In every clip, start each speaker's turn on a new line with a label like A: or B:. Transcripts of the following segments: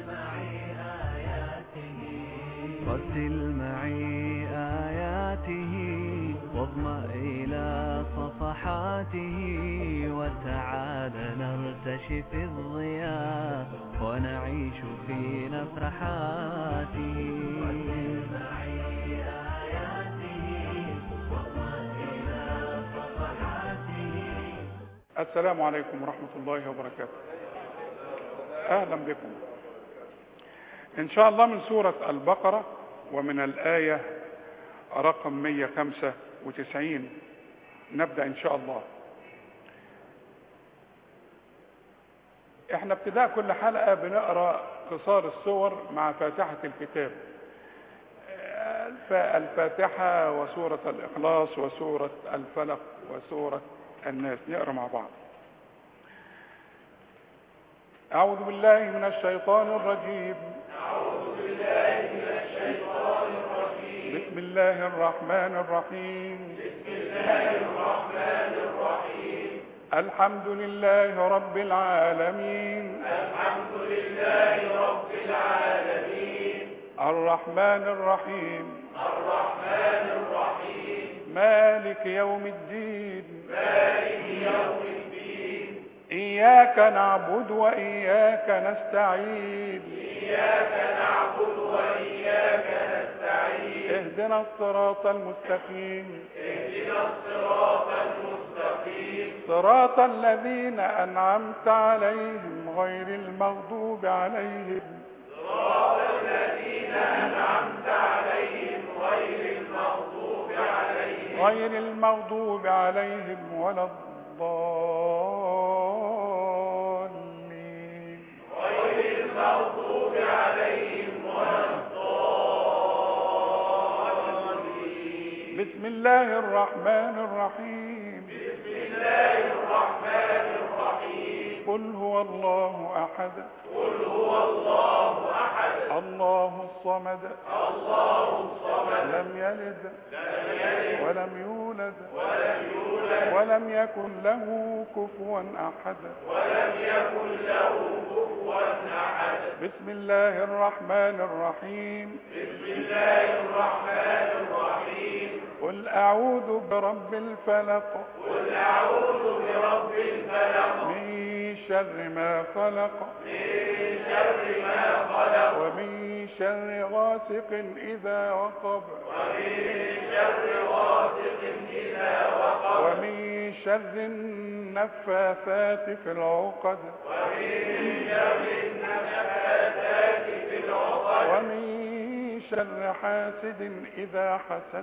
A: رتل معي آياته واضمأ إلى صفحاته وتعال نرتشي في الضياء ونعيش في نفحاته رتل معي آياته واضمأ إلى صفحاته
B: السلام عليكم ورحمة الله وبركاته أهلا بكم إن شاء الله من سورة البقرة ومن الآية رقم 195 نبدأ إن شاء الله احنا ابتداء كل حلقة بنقرأ قصار السور مع فاتحة الكتاب الف- الفاتحة وسورة الإخلاص وسورة الفلق وسورة الناس نقرأ مع بعض أعوذ بالله من الشيطان الرجيم بسم الله الرحمن الرحيم بسم الله الرحمن الرحيم الحمد لله رب العالمين الحمد لله رب العالمين الرحمن الرحيم الرحمن الرحيم مالك يوم الدين مالك يوم الدين إياك نعبد وإياك نستعين اهدنا الصراط المستقيم اهدنا الصراط المستقيم صراط الذين أنعمت عليهم غير المغضوب عليهم صراط الذين أنعمت عليهم غير المغضوب عليهم غير المغضوب عليهم ولا الضالين بسم الله الرحمن الرحيم بسم الله الرحمن الرحيم قل هو الله احد قل هو الله احد الله الصمد الله الصمد لم يلد لم يلد ولم يولد ولم يولد ولم يكن له كفوا احد ولم يكن له كفوا احد بسم الله الرحمن الرحيم قل أعوذ برب الفلق قل أعوذ برب الفلق من شر ما خلق من شر ما خلق ومن شر غاسق إذا وقب ومن شر غاسق إذا وقب ومن شر النفاثات في العقد ومن شر النفاثات في العقد ومن شر حاسد إذا حسد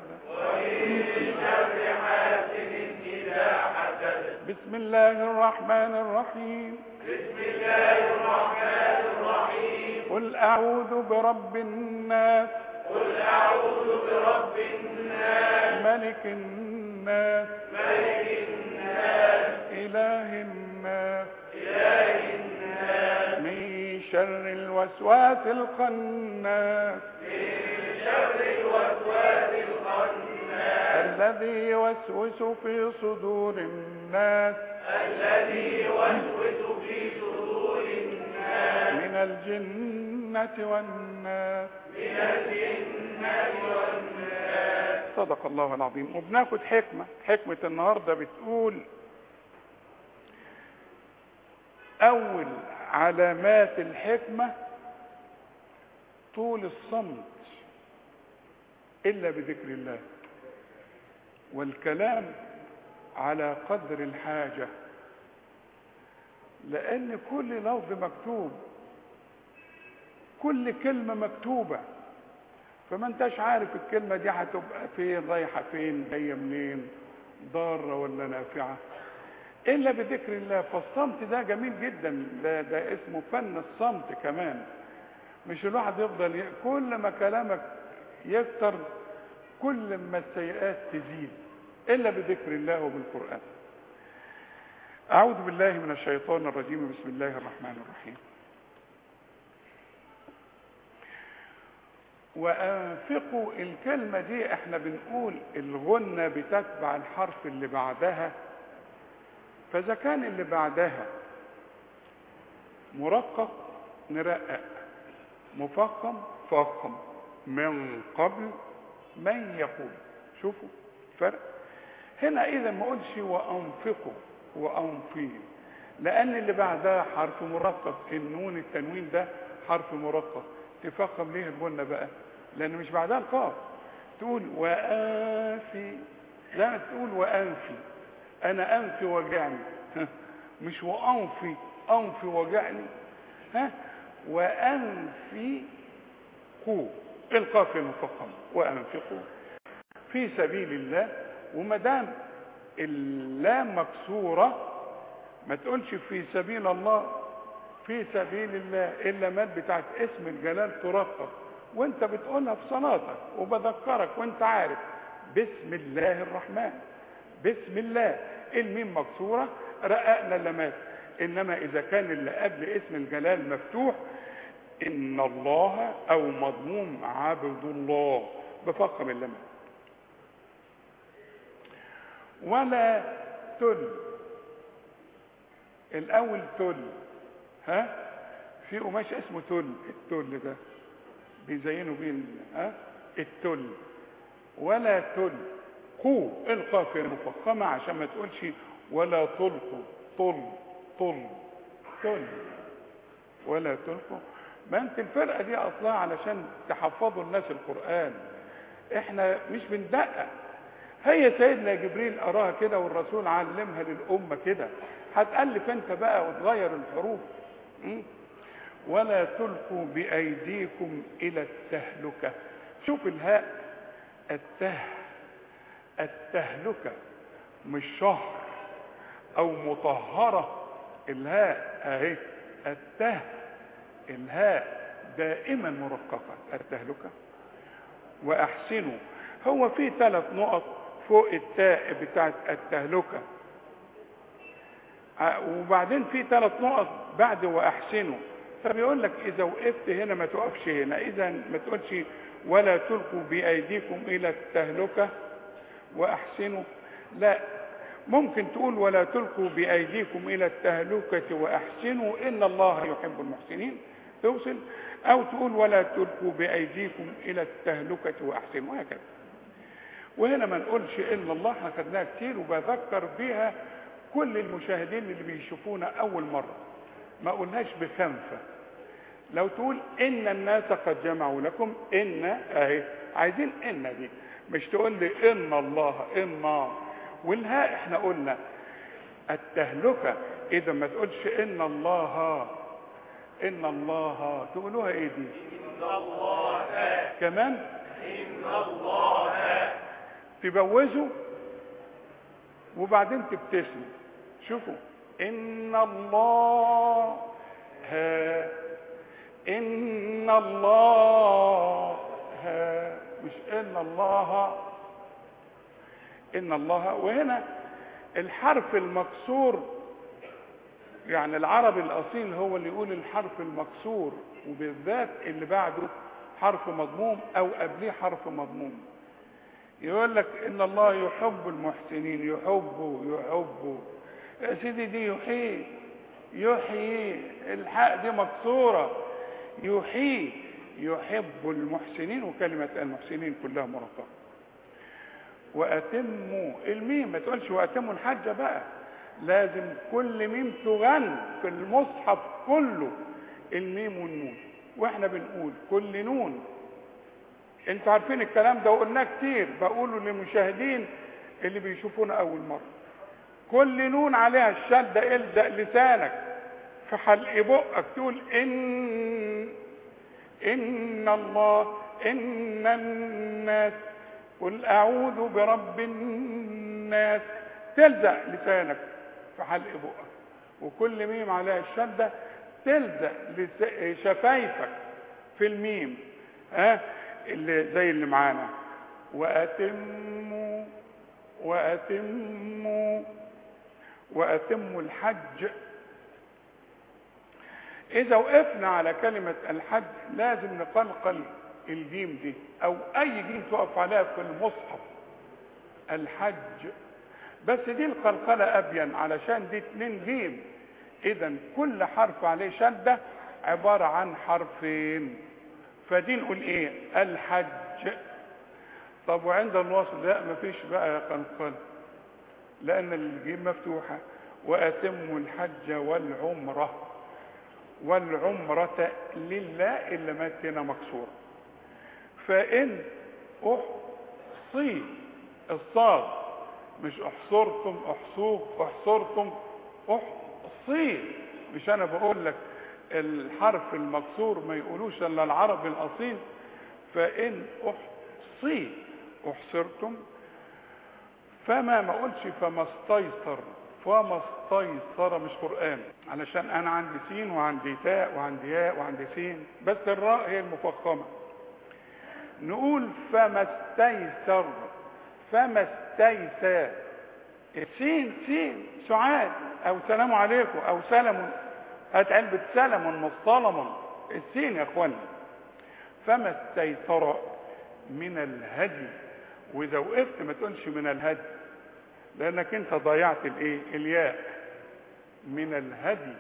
B: بسم الله الرحمن الرحيم بسم الله الرحمن الرحيم قل أعوذ برب الناس قل أعوذ برب الناس ملك الناس ملك الناس إله الناس إله الناس من شر الوسواس الخناس الذي يوسوس في صدور الناس الذي يوسوس في صدور الناس من الجنة والناس من الجنة والناس صدق الله العظيم وبناخد حكمة حكمة النهاردة بتقول أول علامات الحكمة طول الصمت إلا بذكر الله والكلام على قدر الحاجة لأن كل لفظ مكتوب كل كلمة مكتوبة فما انتش عارف الكلمة دي هتبقى فين رايحة فين جاية منين ضارة ولا نافعة إلا بذكر الله فالصمت ده جميل جدا ده, ده اسمه فن الصمت كمان مش الواحد يفضل ي... كل ما كلامك يكتر كل ما السيئات تزيد إلا بذكر الله وبالقرآن أعوذ بالله من الشيطان الرجيم بسم الله الرحمن الرحيم وأنفقوا الكلمة دي احنا بنقول الغنة بتتبع الحرف اللي بعدها فإذا كان اللي بعدها مرقق نرقق مفخم فخم من قبل من يقول شوفوا فرق هنا اذا ما قلش وانفقوا وانفي لان اللي بعدها حرف مرقق النون التنوين ده حرف مرقق تفخم ليه البنة بقى لان مش بعدها القاف تقول وانفي لا تقول وانفي انا انفي وجعني ها، مش وانفي انفي وجعني ها وانفي قو القاف المفخم وانفقوا في سبيل الله وما دام اللام مكسوره ما تقولش في سبيل الله في سبيل الله الا مات بتاعت اسم الجلال ترقق وانت بتقولها في صلاتك وبذكرك وانت عارف بسم الله الرحمن بسم الله الميم مكسوره رققنا اللمات انما اذا كان اللي قبل اسم الجلال مفتوح ان الله او مضموم عبد الله بفخم اللمات ولا تل الاول تل ها في قماش اسمه تل التل ده بيزينوا بيه ال- ها التل ولا تل قو القاف المفخمه عشان ما تقولش ولا تلقوا طل طل تل ولا تلقوا ما انت الفرقه دي اصلها علشان تحفظوا الناس القران احنا مش بندقق هي سيدنا جبريل اراها كده والرسول علمها للامه كده هتالف انت بقى وتغير الحروف م? ولا تلقوا بايديكم الى التهلكه شوف الهاء الته التهلكه مش شهر او مطهره الهاء اهي الته الهاء دائما مرققه التهلكه واحسنوا هو في ثلاث نقط فوق التاء بتاعت التهلكه ع- وبعدين في ثلاث نقط بعد واحسنوا فبيقول لك اذا وقفت هنا ما تقفش هنا اذا ما تقولش ولا تلقوا بايديكم الى التهلكه واحسنوا لا ممكن تقول ولا تلقوا بايديكم الى التهلكه واحسنوا ان الله يحب المحسنين توصل او تقول ولا تلقوا بايديكم الى التهلكه واحسنوا وهكذا وهنا ما نقولش ان الله احنا خدناها كتير وبذكر بيها كل المشاهدين اللي بيشوفونا اول مره ما قلناش بخنفه لو تقول ان الناس قد جمعوا لكم ان اهي عايزين ان دي مش تقول لي ان الله ان والهاء احنا قلنا التهلكه اذا ما تقولش ان الله ان الله تقولوها ايه دي كمان تبوزوا وبعدين تبتسموا شوفوا ان الله ها ان الله ها مش ان الله ان الله وهنا الحرف المكسور يعني العربي الاصيل هو اللي يقول الحرف المكسور وبالذات اللي بعده حرف مضموم او قبليه حرف مضموم يقول لك ان الله يحب المحسنين يحبه يحبه يا سيدي دي يحيي يحيي الحاء دي مكسوره يحيي يحب المحسنين وكلمه المحسنين كلها مرققه واتموا الميم ما تقولش واتموا الحج بقى لازم كل ميم تغن في المصحف كله الميم والنون واحنا بنقول كل نون انتوا عارفين الكلام ده وقلناه كتير بقوله للمشاهدين اللي بيشوفونا اول مره كل نون عليها الشده الزق لسانك في حلق بقك تقول ان ان الله ان الناس قل اعوذ برب الناس تلزق لسانك في حلق بقك وكل ميم عليها الشده تلزق لس- شفايفك في الميم ها اللي زي اللي معانا واتموا واتموا واتموا الحج اذا وقفنا على كلمه الحج لازم نقلقل الجيم دي او اي جيم تقف عليها في المصحف الحج بس دي القلقله ابين علشان دي اتنين جيم اذا كل حرف عليه شده عباره عن حرفين فدي نقول ايه الحج طب وعند الوصل لا مفيش بقى قلقل لان الجيم مفتوحه واتموا الحج والعمره والعمرة لله إلا ما كان مكسورة فإن أحصي الصاد مش أحصرتم أحصوك أحصرتم أحصي مش أنا بقول لك الحرف المكسور ما يقولوش إلا العربي الأصيل فإن أحصي أحصرتم فما ما قلتش فما استيسر فما استيسر مش قرآن علشان أنا عندي سين وعندي تاء وعندي ياء وعندي سين بس الراء هي المفخمة نقول فما استيسر فما استيسر السين سين سعاد أو سلام عليكم أو سلم هات علبة سلم مش صلم السين يا اخوانا فما استيسر من الهدي واذا وقفت ما تقولش من الهدي لانك انت ضيعت الايه الياء من الهدي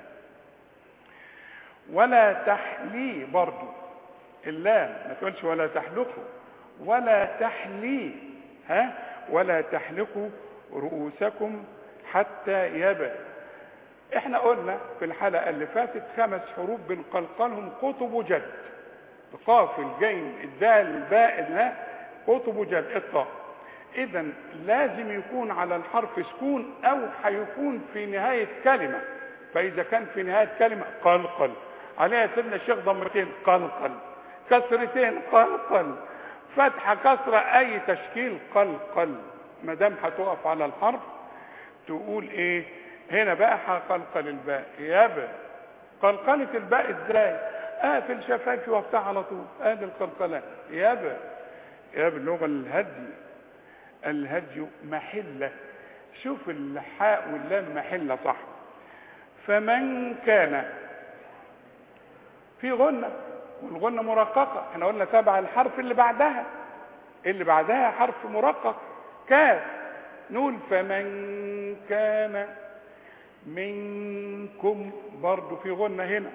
B: ولا تحلي برضو اللام ما تقولش ولا تحلقوا ولا تحلي ها ولا تحلقوا رؤوسكم حتى يبى احنا قلنا في الحلقه اللي فاتت خمس حروف بنقلقلهم قطب جد القاف الجيم الدال الباء ها قطب جد الطاء اذا لازم يكون على الحرف سكون او هيكون في نهايه كلمه فاذا كان في نهايه كلمه قلقل عليها سيدنا الشيخ ضمتين قلقل كسرتين قلقل فتحه كسره اي تشكيل قلقل ما دام هتقف على الحرف تقول ايه هنا بقى هقلقل الباء يابا قلقلة الباء ازاي اقفل شفايفي وافتح على طول ادي القلقلة يابا يابا اللغة الهدي الهدي محلة شوف الحاء واللام محلة صح فمن كان في غنة والغنة مرققة احنا قلنا تبع الحرف اللي بعدها اللي بعدها حرف مرقق كاف نقول فمن كان منكم برضو في غنة هنا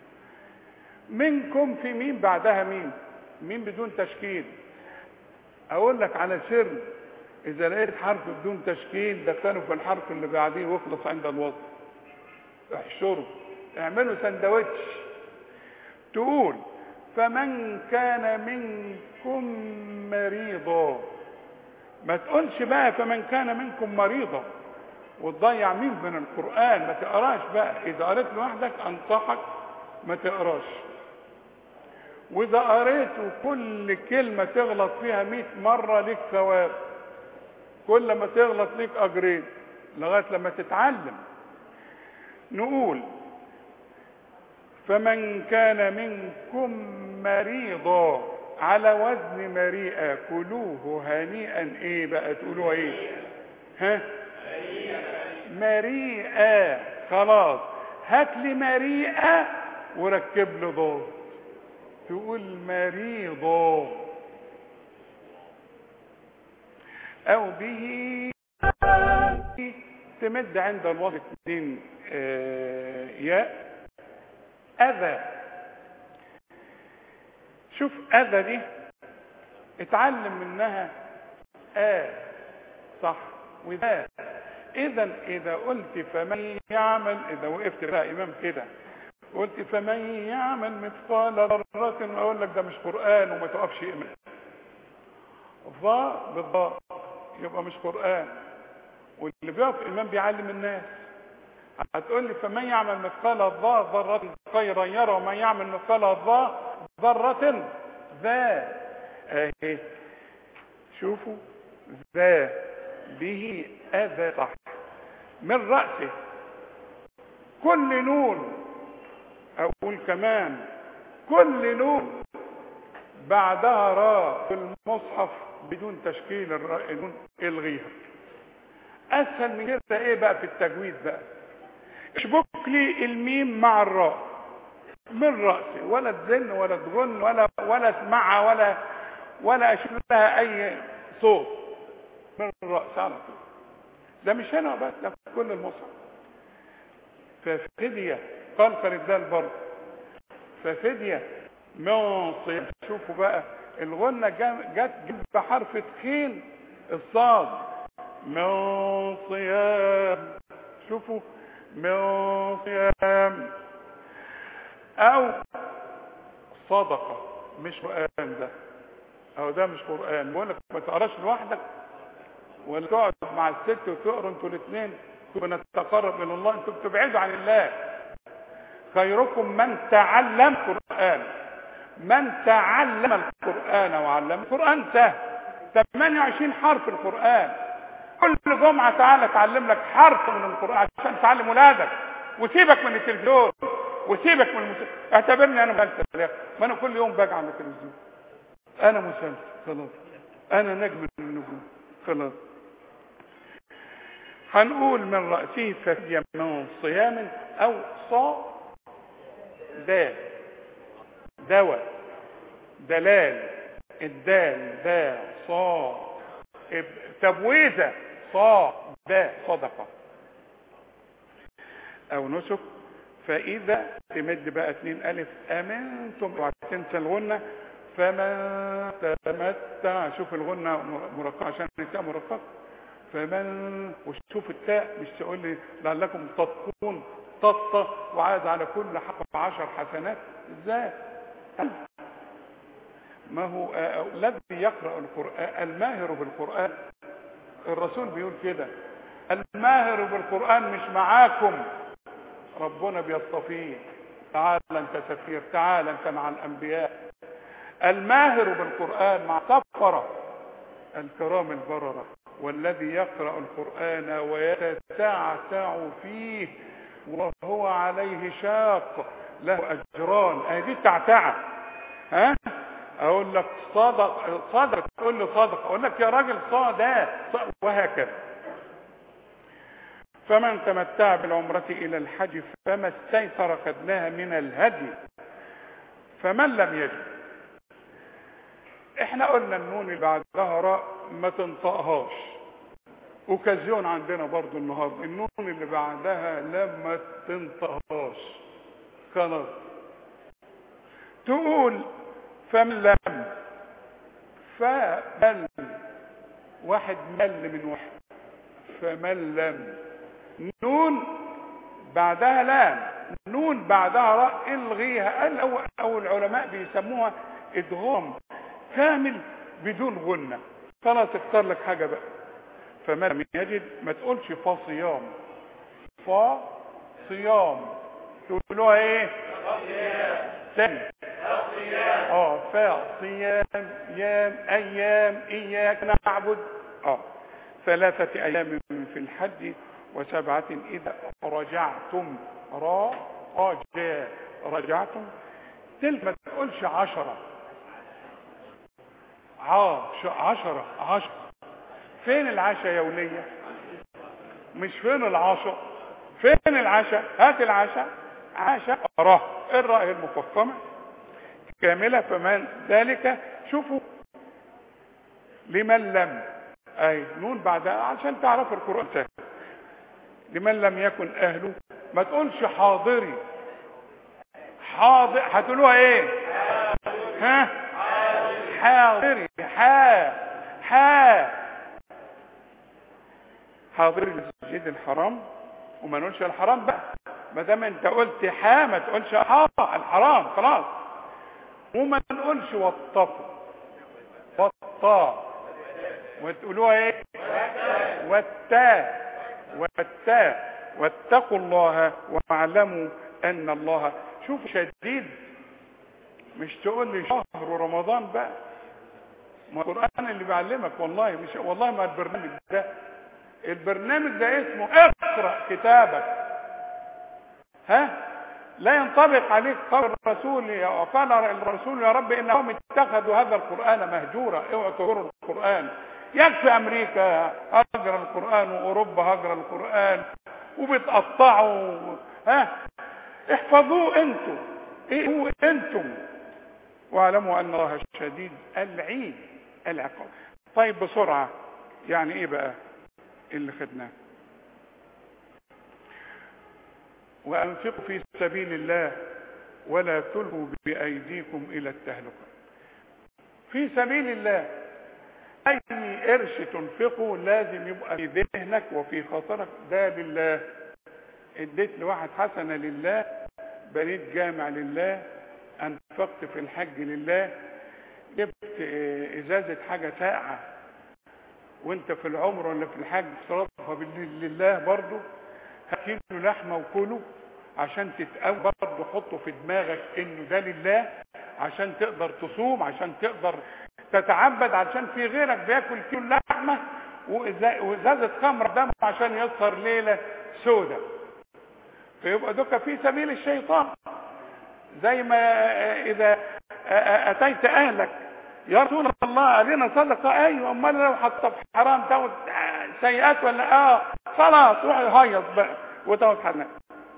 B: منكم في مين بعدها مين مين بدون تشكيل اقول لك على سر اذا لقيت حرف بدون تشكيل دخله في الحرف اللي بعديه واخلص عند الوصل احشره اعملوا سندوتش تقول فمن كان منكم مريضا ما تقولش بقى فمن كان منكم مريضا وتضيع مين من القرآن ما تقراش بقى إذا قريت لوحدك أنصحك ما تقراش وإذا قريت وكل كلمة تغلط فيها مئة مرة ليك ثواب كل ما تغلط ليك أجرين لغاية لما تتعلم نقول فمن كان منكم مريضا على وزن مريئة كلوه هنيئا ايه بقى تقولوا ايه ها مريئة خلاص هات لي مريئة وركب له ضاد تقول مريضة او به تمد عند الوصف اتنين آه ياء اذى شوف اذى دي اتعلم منها آه صح وذا اذا اذا قلت فمن يعمل اذا وقفت بقى امام كده قلت فمن يعمل مثقال ذرة اقول لك ده مش قرآن وما تقفش امام ضاء بالضاء يبقى مش قرآن واللي بيقف امام بيعلم الناس هتقول لي فمن يعمل مثقال ذا ذرة خيرا يرى ومن يعمل مثقال ذا ذرة ذا اهي شوفوا ذا به اذى صح من رأسه كل نون اقول كمان كل نون بعدها راء في المصحف بدون تشكيل الراء نون الغيها اسهل من كده ايه بقى في التجويد بقى اشبك لي الميم مع الراء من رأسي ولا تزن ولا تغن ولا ولا اسمعها ولا ولا اشوف لها اي صوت من الرأس على طول ده مش هنا بس ده في كل المصحف ففدية قال الدال برضه ففدية من صيام شوفوا بقى الغنة جا- جت جنب حرف تخين الصاد من صيام شوفوا من صيام او صدقة مش قرآن ده او ده مش قرآن بقول لك ما تقراش لوحدك ولا تقعد مع الست وتقروا انتوا الاثنين ونتقرب الى الله انتوا بتبعدوا عن الله خيركم من تعلم القرآن من تعلم القرآن وعلم القرآن سهل 28 حرف القرآن كل جمعة تعالى تعلم لك حرف من القرآن عشان تعلم ولادك وسيبك من التلفزيون وسيبك من الموسيقى اعتبرني انا مسلسل يا اخي ما انا كل يوم باجي على التلفزيون انا مسلسل خلاص انا نجم من النجوم خلاص هنقول من رأسه فهي من صيام او صا دال دواء دلال الدال دا صا إب- تبويزة صا دا صدقة او نسك فاذا تمد بقى اتنين الف امنتم وهتنسى الغنة فمن تمتع شوف الغنة مر- مرققة عشان النساء مرققة فمن وشوف التاء مش تقول لي لعلكم تتقون تطة وعاد على كل حق عشر حسنات ازاي ما هو آه، الذي يقرأ القرآن الماهر بالقرآن الرسول بيقول كده الماهر بالقرآن مش معاكم ربنا بيصطفيه تعال انت سفير تعال انت مع الانبياء الماهر بالقرآن مع سفرة الكرام البررة والذي يقرأ القرآن ويتسعسع فيه وهو عليه شاق له أجران هذه التعتعة ها اقول لك صدق صدق تقول لي صدق اقول لك يا راجل صادق وهكذا فمن تمتع بالعمرة إلى الحج فما استيسر خدناها من الهدي فمن لم يجد احنا قلنا النون اللي بعدها راء ما تنطقهاش اوكازيون عندنا برضو النهارده النون اللي بعدها لما تنطقهاش خلاص تقول فمن لم فمل واحد مل من واحد فمن لم نون بعدها لام نون بعدها راء الغيها قال او, أو العلماء بيسموها ادغام كامل بدون غنة خلاص اختار لك حاجة بقى فما لم يجد ما تقولش فا صيام فا صيام تقولوها ايه تاني اه فا صيام يام ايام اياك نعبد اه ثلاثة ايام في الحج وسبعة اذا رجعتم را رجاء رجعتم تلك ما تقولش عشرة عاش عشرة عشرة فين العشاء يا ولية مش فين العشاء فين العشاء هات العشاء عشاء راه الراء المفخمة كاملة فمن ذلك شوفوا لمن لم اي نون بعدها عشان تعرف القرآن سهل لمن لم يكن اهله ما تقولش حاضري حاضر هتقولوها ايه ها حاضري حا حا حاضري المسجد الحرام وما نقولش الحرام بقى ما دام انت قلت حا ما تقولش حا الحرام خلاص وما نقولش وطفوا وطا وتقولوها ايه والتاء والتاء واتقوا الله واعلموا ان الله شوف شديد مش تقول لي شهر رمضان بقى ما القرآن اللي بيعلمك والله مش والله ما البرنامج ده البرنامج ده اسمه اقرأ كتابك ها لا ينطبق عليك قول الرسول وقال الرسول يا رب انهم اتخذوا هذا القرآن مهجورا اوعوا تهجروا القرآن يكفي امريكا هجر القرآن واوروبا هجر القرآن وبتقطعوا ها احفظوه انتم ايه انتم واعلموا ان الله شديد العيد العقاب طيب بسرعة يعني ايه بقى اللي خدناه وانفقوا في سبيل الله ولا تلقوا بأيديكم إلى التهلكة في سبيل الله أي قرش تنفقه لازم يبقى في ذهنك وفي خاطرك ده لله اديت لواحد حسنة لله بنيت جامع لله انفقت في الحج لله جبت اه، ازازة حاجة ساقعة وانت في العمر ولا في الحج صرفها بالليل لله برضو هات له لحمة وكله عشان تتقوى برضه حطه في دماغك انه ده لله عشان تقدر تصوم عشان تقدر تتعبد عشان في غيرك بياكل كيلو لحمه وإزا- وازازه خمر دم عشان يسهر ليله سودة فيبقى دوكا في سبيل الشيطان زي ما اذا اتيت اهلك يا رسول الله علينا صدقه ايوه امال لو حطها في حرام تاخد سيئات ولا اه خلاص روح يهيص بقى وتاخد حرام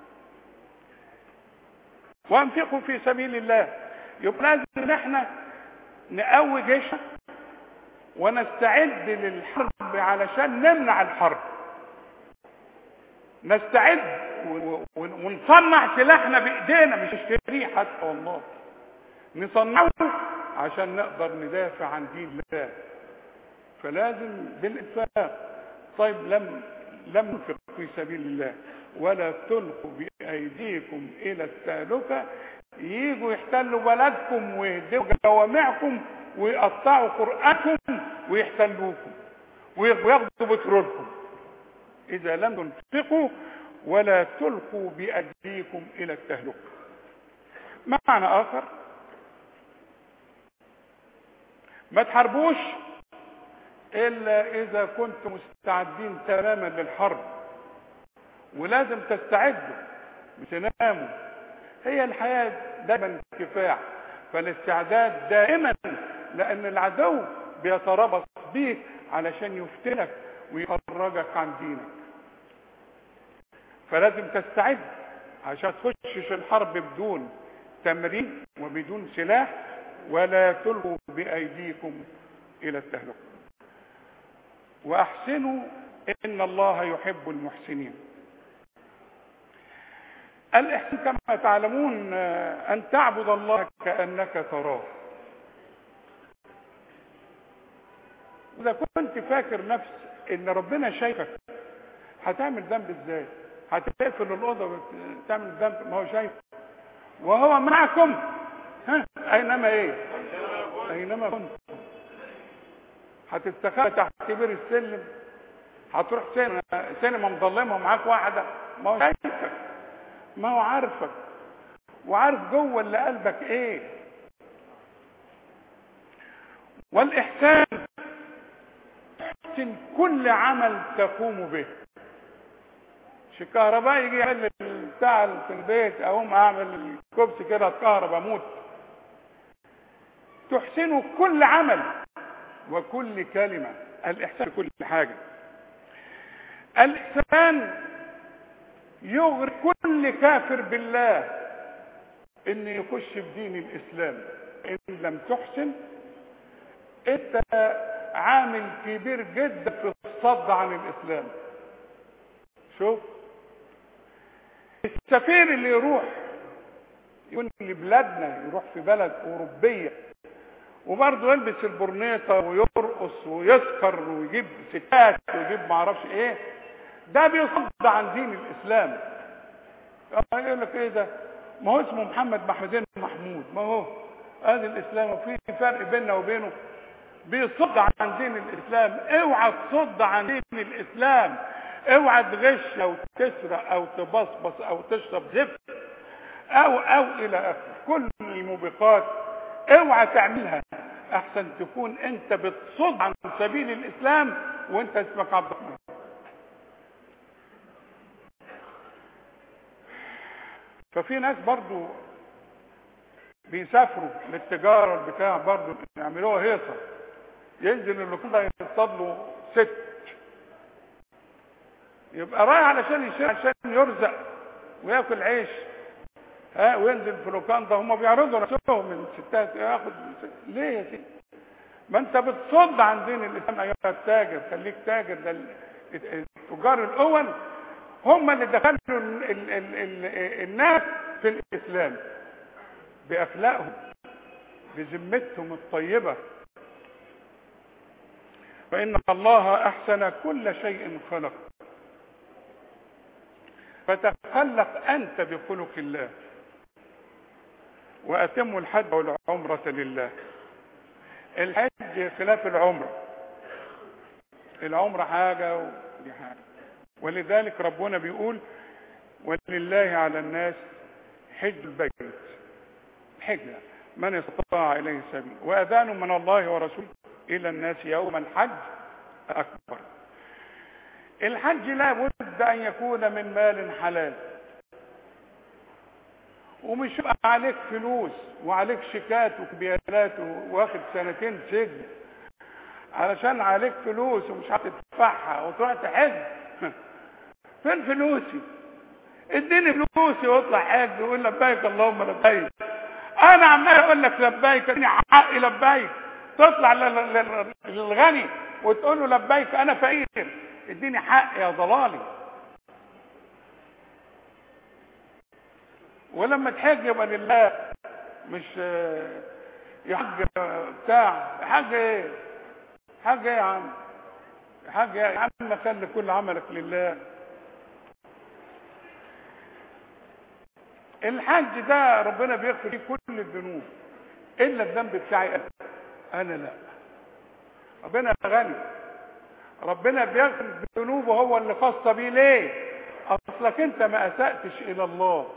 B: وانفقوا في سبيل الله يبقى لازم ان احنا نقوي جيشنا ونستعد للحرب علشان نمنع الحرب نستعد و- و- ونصنع سلاحنا بايدينا مش نشتريه حتى والله نصنعه عشان نقدر ندافع عن دين الله فلازم بالانفاق طيب لم لم ننفق في سبيل الله ولا تلقوا بايديكم الى التهلكه يجوا يحتلوا بلدكم ويهدموا جوامعكم ويقطعوا قرآنكم ويحتلوكم وياخدوا بترولكم إذا لم تنفقوا ولا تلقوا بأيديكم إلى التهلكة معنى آخر ما تحاربوش إلا إذا كنتم مستعدين تماما للحرب ولازم تستعدوا مش تناموا هي الحياة دائما كفاح فالاستعداد دائما لأن العدو بيتربص بيك علشان يفتنك ويخرجك عن دينك فلازم تستعد عشان تخشش الحرب بدون تمرين وبدون سلاح ولا تلقوا بأيديكم إلى التهلكة وأحسنوا إن الله يحب المحسنين الإحسان كما تعلمون آه، أن تعبد الله كأنك تراه إذا كنت فاكر نفس إن ربنا شايفك هتعمل ذنب إزاي؟ هتقفل الأوضة وتعمل ذنب ما هو شايف وهو معكم ها أينما إيه؟ أينما كنت هتستخبى تحت بير السلم هتروح سينما سينما مظلمه ومعاك واحده ما هو شايفك ما هو عارفك وعارف جوه اللي قلبك ايه والاحسان تحسن كل عمل تقوم به مش الكهرباء يجي يعمل بتاع في البيت اقوم اعمل الكبس كده اتكهرب اموت تحسن كل عمل وكل كلمه الاحسان في كل حاجه الاحسان يغري كل كافر بالله ان يخش في دين الاسلام ان لم تحسن انت عامل كبير جدا في الصد عن الاسلام شوف السفير اللي يروح يقول لبلادنا يروح في بلد اوروبيه وبرضه يلبس البرنيطه ويرقص ويسكر ويجيب ستات ويجيب معرفش ايه ده بيصد عن دين الاسلام يقول لك ايه ده ما هو اسمه محمد محمدين محمود ما هو هذا الاسلام وفي فرق بيننا وبينه بيصد عن دين الاسلام اوعى تصد عن دين الاسلام اوعى تغش او تسرق او تبصبص او تشرب زفت او او الى اخره كل الموبقات اوعى تعملها احسن تكون انت بتصد عن سبيل الاسلام وانت اسمك عبد الرحمن ففي ناس برضو بيسافروا للتجارة البتاع برضو يعملوها هيصة ينزل اللوكاندا يصطاد له ست يبقى رايح علشان يشتري عشان يرزق وياكل عيش ها وينزل في لوكاندا هم بيعرضوا نفسهم من الستات ياخد ليه يا سيدي ما انت بتصد عن دين الاسلام ايها التاجر خليك تاجر ده ال- التجار الاول هم اللي دخلوا ال ال ال ال الناس في الاسلام باخلاقهم بذمتهم الطيبه فان الله احسن كل شيء خلق فتخلق انت بخلق الله واتموا الحج والعمره لله الحج خلاف العمره العمره حاجه ودي حاجه ولذلك ربنا بيقول ولله على الناس حج البيت حجة من استطاع إليه سبيل وأذان من الله ورسوله إلى الناس يوم الحج أكبر الحج لا بد أن يكون من مال حلال ومش يبقى عليك فلوس وعليك شيكات وكبيالات واخد سنتين سجن علشان عليك فلوس ومش هتدفعها وتروح تحج فين فلوسي اديني فلوسي واطلع حاج ويقول لبيك اللهم لبيك انا عمال اقول لك لبيك اديني حقي لبيك تطلع لل- لل- للغني وتقول له لبيك انا فقير اديني حق يا ضلالي ولما تحج يبقى لله مش آه، يحج آه، بتاع حج ايه حج ايه يا عم حج ايه يا عم خلي كل عملك لله الحج ده ربنا بيغفر فيه كل الذنوب الا الذنب بتاعي انا انا لا ربنا غني ربنا بيغفر ذنوبه هو اللي خاصه بيه ليه اصلك انت ما اساتش الى الله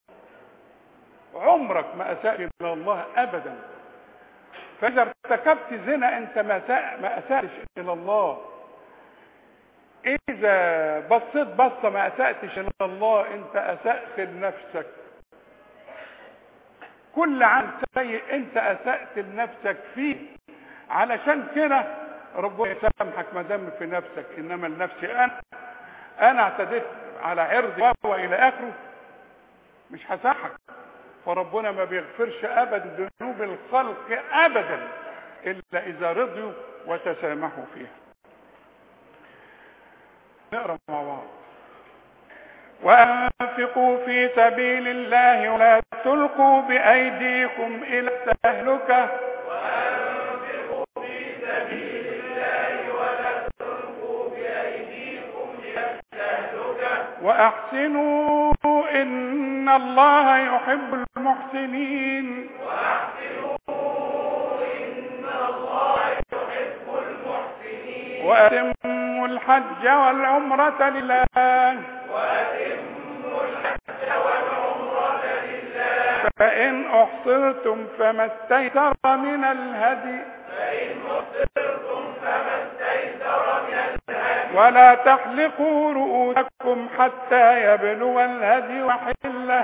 B: عمرك ما اسات الى الله ابدا فاذا ارتكبت زنا انت ما أساء- ما اساتش الى الله اذا بصيت بصه ما اساتش الى الله انت اسات لنفسك كل عمل سيء انت اسأت لنفسك فيه علشان كده ربنا يسامحك ما دام في نفسك انما لنفسي انا انا اعتديت على عرضي والى اخره مش هسامحك فربنا ما بيغفرش ابدا ذنوب الخلق ابدا الا اذا رضيوا وتسامحوا فيها نقرا مع بعض وأنفقوا في سبيل الله ولا تلقوا بأيديكم إلى التهلكة وأحسنوا إن الله يحب المحسنين وأتموا الحج والعمرة لله فإن أحصرتم فما استيسر من الهدي ولا تحلقوا رؤوسكم حتى يبلغ الهدي محله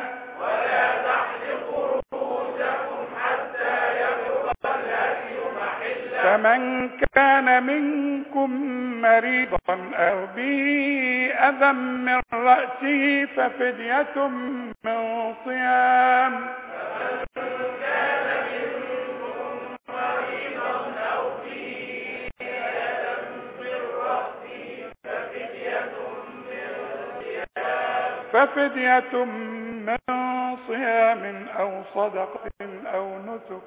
B: فمن كان منكم مريضا أو به أذى من رأسه ففدية من صيام ففدية من صيام أو صدقة أو نسك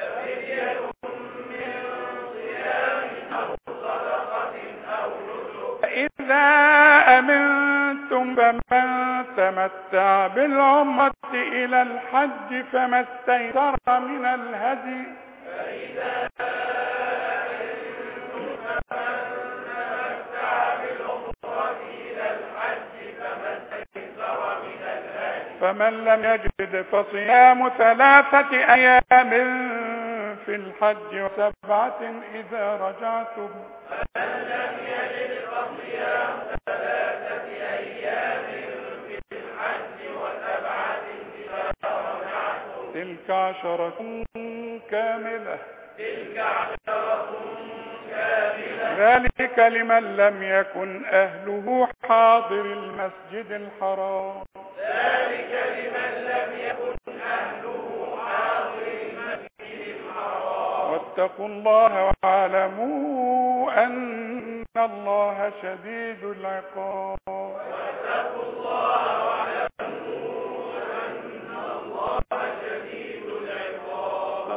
B: فإذا أمنتم فمن تمتع بالعمرة إلى الحج فما استيسر من الهدي فمن لم يجد فصيام ثلاثة أيام في الحج وسبعة إذا رجعتم تلك عشرة كاملة ذلك لمن لم يكن أهله حاضر المسجد الحرام واتقوا الله واعلموا أن الله شديد العقاب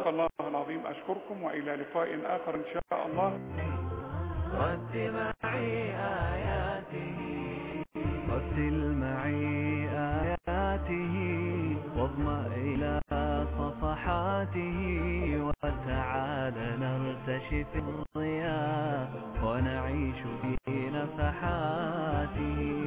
B: صدق الله العظيم أشكركم وإلى لقاء آخر إن شاء الله
A: رتل معي آياته رتل معي آياته واضمأ إلى صفحاته وتعال نرتشي في الضياء ونعيش في نفحاته